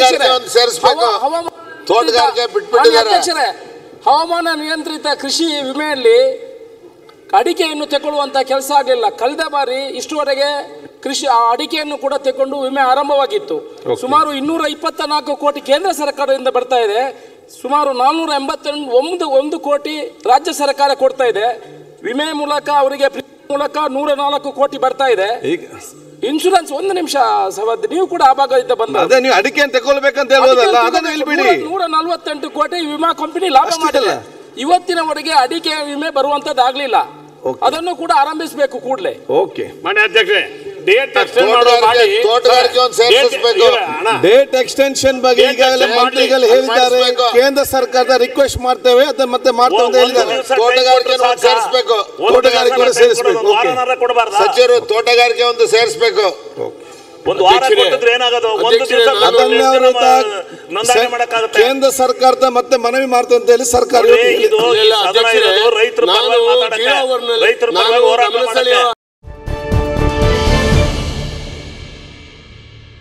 ತೋಟಗಾರಿಕೆ ಒಂದು ಸೇರಿಸ್ಬೇಕು ಹವಾ- ಹವಾಮಾನ ತೋಟಗಾರಿಕೆ ಬಿಟ್ಬಿಟ್ಟಿದ್ದಾರೆ. ಮಾನ್ಯ ಅಧ್ಯಕ್ಷರೇ ಹವಾಮಾನ ನಿಯಂತ್ರಿತ ಕೃಷಿ ವಿಮೆಯಲ್ಲಿ ಅಡಿಕೆಯನ್ನು ತಗೊಳ್ಳುವಂತ ಕೆಲಸ ಆಗಲಿಲ್ಲ ಕಳೆದ ಬಾರಿ ಇಷ್ಟುವರೆಗೆ ಕೃಷಿ ಆ ಅಡಿಕೆಯನ್ನು ಕೂಡ ತಗೊಂಡು ವಿಮೆ ಆರಂಭವಾಗಿತ್ತು ಸುಮಾರು ಇನ್ನೂರ ಇಪ್ಪತ್ತ ನಾಲ್ಕು ಕೋಟಿ ಕೇಂದ್ರ ಸರ್ಕಾರದಿಂದ ಬರ್ತಾ ಇದೆ ಸುಮಾರು ನಾನ್ನೂರ ಎಂಬತ್ತೊಂದು ಒಂದು ಒಂದು ಕೋಟಿ ರಾಜ್ಯ ಸರ್ಕಾರ ಕೊಡ್ತಾ ಇದೆ ವಿಮೆ ಮೂಲಕ ಅವರಿಗೆ ಮೂಲಕ ನೂರ ನಾಲ್ಕು ಕೋಟಿ ಬರ್ತಾ ಇದೆ ಈಗ ಇನ್ಶೂರೆನ್ಸ್ ಒಂದು ನಿಮಿಷ ಸವದ್ ನೀವು ಕೂಡ ಆ ಭಾಗದಿಂದ ಬಂದ ಅದೇ ನೀವು ಅಡಿಕೆ ತಗೊಳ್ಬೇಕಂತ ಹೇಳ್ಬೋದಲ್ಲ ಅದನ್ನ ಇಲ್ಲಿ ಬಿಡಿ ನೂರ ನಲವತ್ತೆಂಟು ಕೋಟಿ ವಿಮಾ ಕಂಪನಿ ಲಾಭ ಮಾಡಿದೆ ಇವತ್ತಿನವರೆಗೆ ಅಡಿಕೆ ವಿಮೆ ಬರುವಂತದ್ದಾಗ್ಲಿಲ್ಲ ಅದನ್ನು ಕೂಡ ಆರಂಭಿಸಬೇಕು ಕೂಡಲೇ ಓಕೆ ಮಾನ್ಯ ಅಧ್ಯಕ್ಷರೇ ಡೇಟ್ ಎಕ್ಸ್ಟೆಂಡ್ ಮಾಡೋ ಮಾಡಿ ತೋಟಗಾರಿಕೆ ತೋಟಗಾರಿಕೆ ಒಂದು ಸೇರಿಸಬೇಕು Date- ಇಲ್ಲ, ಅಣ್ಣ ಡೇಟ್ ಎಕ್ಸ್ಟೆನ್ಷನ್ ಬಗ್ಗೆ Date ಈಗಾಗಲೇ extend ಮಂತ್ರಿಗಳು ಮಾಡ್ಲಿ. ಹೇಳಿದ್ದಾರೆ ಮಾಡಿಸ್ಬೇಕು. ಕೇಂದ್ರ ಸರ್ಕಾರದ ರಿಕ್ವೆಸ್ಟ್ ಮಾಡ್ತೇವೆ ಅದನ್ನ ಮತ್ತೆ ಮಾಡ್ತೇವೆ ಅಂತ ಒಂದು ಹೇಳಿದ್ದಾರೆ ದಿವಸ time ತೋಟಗಾರಿಕೆ ಕೊಟ್ರೆ ಸಾಕಾ? ಸೇರಿಸ್ಬೇಕು. ಒಂದು ತೋಟಗಾರಿಕೆ ದಿವಸ ಕೂಡ time ಸೇರಿಸ್ಬೇಕು. ಕೊಡೋದು, ಓಕೆ. ವಾರನಾರ ಕೊಡಬಾರ್ದಾ? ಸಚಿವರು ತೋಟಗಾರಿಕೆ ಒಂದು ಸೇರಿಸಬೇಕು ಒಂದು ವಾರ ಅಧ್ಯಕ್ಷರೇ, ಕೊಟ್ಟಿದ್ರೆ ಏನಾಗೋದು ಒಂದು ಅಧ್ಯಕ್ಷರೇ, ದಿವಸ ನಾನು- ಅದನ್ನ ಎಷ್ಟು ಅವರು ಜನ ನೋಂದಣಿ ಮಾಡಕ್ಕಾಗುತ್ತೆ ಕೇಂದ್ರ ಸರ್ಕಾರದ ಮತ್ತೆ ಮನವಿ ಮಾಡ್ತೇವೆ ಅಂತ ಹೇಳಿ ಸರ್ಕಾರ ನೋಡ್ರಿ, ಇವತ್ತು ಇದು ಇಲ್ಲ, ಸದನ ಅಧ್ಯಕ್ಷರೇ, ಇರೋದು ರೈತರ ನಾನು ಪರವಾಗಿ ಮಾತಾಡಕ್ಕೆ ಜೀವ ಅವರ್ನಲ್ಲಿ ರೈತರ ನಾನು ಪರವಾಗಿ ಹೋರಾಟ ಗಮನಿಸಲಿ- ಮಾಡಕ್ಕೆ